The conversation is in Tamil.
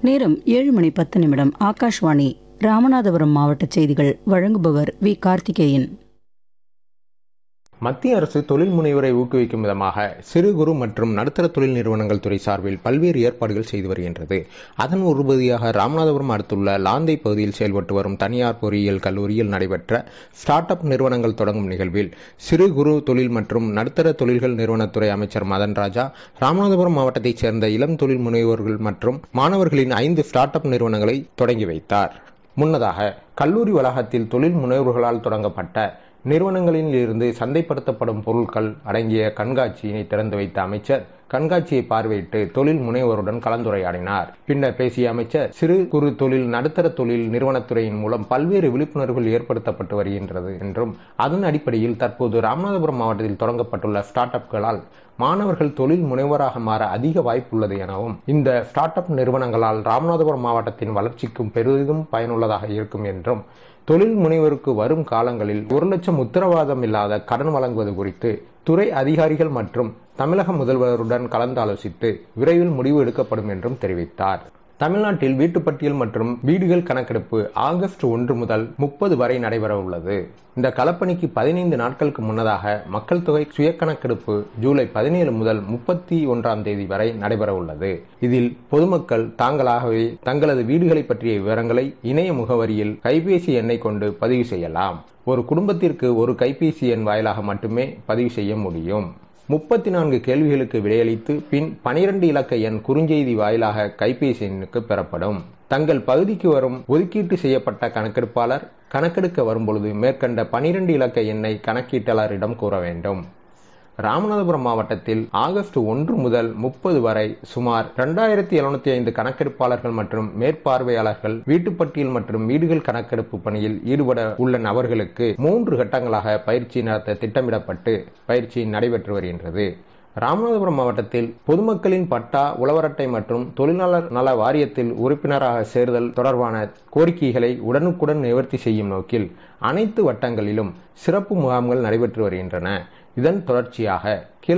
நேரம் ஏழு மணி பத்து நிமிடம் ஆகாஷ்வாணி ராமநாதபுரம் மாவட்ட செய்திகள் வழங்குபவர் வி கார்த்திகேயன் மத்திய அரசு தொழில் முனைவரை ஊக்குவிக்கும் விதமாக சிறு குறு மற்றும் நடுத்தர தொழில் நிறுவனங்கள் துறை சார்பில் பல்வேறு ஏற்பாடுகள் செய்து வருகின்றது அதன் ஒரு பகுதியாக ராமநாதபுரம் அடுத்துள்ள லாந்தை பகுதியில் செயல்பட்டு வரும் தனியார் பொறியியல் கல்லூரியில் நடைபெற்ற ஸ்டார்ட் அப் நிறுவனங்கள் தொடங்கும் நிகழ்வில் சிறு குறு தொழில் மற்றும் நடுத்தர தொழில்கள் நிறுவனத்துறை அமைச்சர் மதன் ராஜா ராமநாதபுரம் மாவட்டத்தைச் சேர்ந்த இளம் தொழில் முனைவோர்கள் மற்றும் மாணவர்களின் ஐந்து ஸ்டார்ட் அப் நிறுவனங்களை தொடங்கி வைத்தார் முன்னதாக கல்லூரி வளாகத்தில் தொழில் முனைவோர்களால் தொடங்கப்பட்ட நிறுவனங்களில் இருந்து சந்தைப்படுத்தப்படும் பொருட்கள் அடங்கிய கண்காட்சியினை திறந்து வைத்த அமைச்சர் கண்காட்சியை பார்வையிட்டு தொழில் முனைவோருடன் கலந்துரையாடினார் பின்னர் பேசிய அமைச்சர் சிறு குறு தொழில் நடுத்தர தொழில் நிறுவனத்துறையின் மூலம் பல்வேறு விழிப்புணர்வுகள் ஏற்படுத்தப்பட்டு வருகின்றது என்றும் அதன் அடிப்படையில் தற்போது ராமநாதபுரம் மாவட்டத்தில் தொடங்கப்பட்டுள்ள ஸ்டார்ட் அப்களால் மாணவர்கள் தொழில் முனைவராக மாற அதிக வாய்ப்புள்ளது எனவும் இந்த ஸ்டார்ட் அப் நிறுவனங்களால் ராமநாதபுரம் மாவட்டத்தின் வளர்ச்சிக்கும் பெரிதும் பயனுள்ளதாக இருக்கும் என்றும் தொழில் முனைவருக்கு வரும் காலங்களில் ஒரு லட்சம் உத்தரவாதம் இல்லாத கடன் வழங்குவது குறித்து துறை அதிகாரிகள் மற்றும் தமிழக முதல்வருடன் கலந்தாலோசித்து விரைவில் முடிவு எடுக்கப்படும் என்றும் தெரிவித்தார் தமிழ்நாட்டில் வீட்டுப்பட்டியல் மற்றும் வீடுகள் கணக்கெடுப்பு ஆகஸ்ட் ஒன்று முதல் முப்பது வரை நடைபெற உள்ளது இந்த களப்பணிக்கு பதினைந்து நாட்களுக்கு முன்னதாக மக்கள் தொகை சுய கணக்கெடுப்பு ஜூலை பதினேழு முதல் முப்பத்தி ஒன்றாம் தேதி வரை நடைபெற உள்ளது இதில் பொதுமக்கள் தாங்களாகவே தங்களது வீடுகளை பற்றிய விவரங்களை இணைய முகவரியில் கைபேசி எண்ணை கொண்டு பதிவு செய்யலாம் ஒரு குடும்பத்திற்கு ஒரு கைபேசி எண் வாயிலாக மட்டுமே பதிவு செய்ய முடியும் முப்பத்தி நான்கு கேள்விகளுக்கு விடையளித்து பின் பனிரெண்டு இலக்க எண் குறுஞ்செய்தி வாயிலாக கைபேசி எண்ணுக்கு பெறப்படும் தங்கள் பகுதிக்கு வரும் ஒதுக்கீட்டு செய்யப்பட்ட கணக்கெடுப்பாளர் கணக்கெடுக்க வரும்பொழுது மேற்கண்ட பனிரெண்டு இலக்க எண்ணை கணக்கீட்டாளரிடம் கூற வேண்டும் ராமநாதபுரம் மாவட்டத்தில் ஆகஸ்ட் ஒன்று முதல் முப்பது வரை சுமார் இரண்டாயிரத்தி எழுநூத்தி ஐந்து கணக்கெடுப்பாளர்கள் மற்றும் மேற்பார்வையாளர்கள் வீட்டுப்பட்டியல் மற்றும் வீடுகள் கணக்கெடுப்பு பணியில் ஈடுபட உள்ள நபர்களுக்கு மூன்று கட்டங்களாக பயிற்சி நடத்த திட்டமிடப்பட்டு பயிற்சி நடைபெற்று வருகின்றது ராமநாதபுரம் மாவட்டத்தில் பொதுமக்களின் பட்டா உழவர் அட்டை மற்றும் தொழிலாளர் நல வாரியத்தில் உறுப்பினராக சேருதல் தொடர்பான கோரிக்கைகளை உடனுக்குடன் நிவர்த்தி செய்யும் நோக்கில் அனைத்து வட்டங்களிலும் சிறப்பு முகாம்கள் நடைபெற்று வருகின்றன இதன் தொடர்ச்சியாக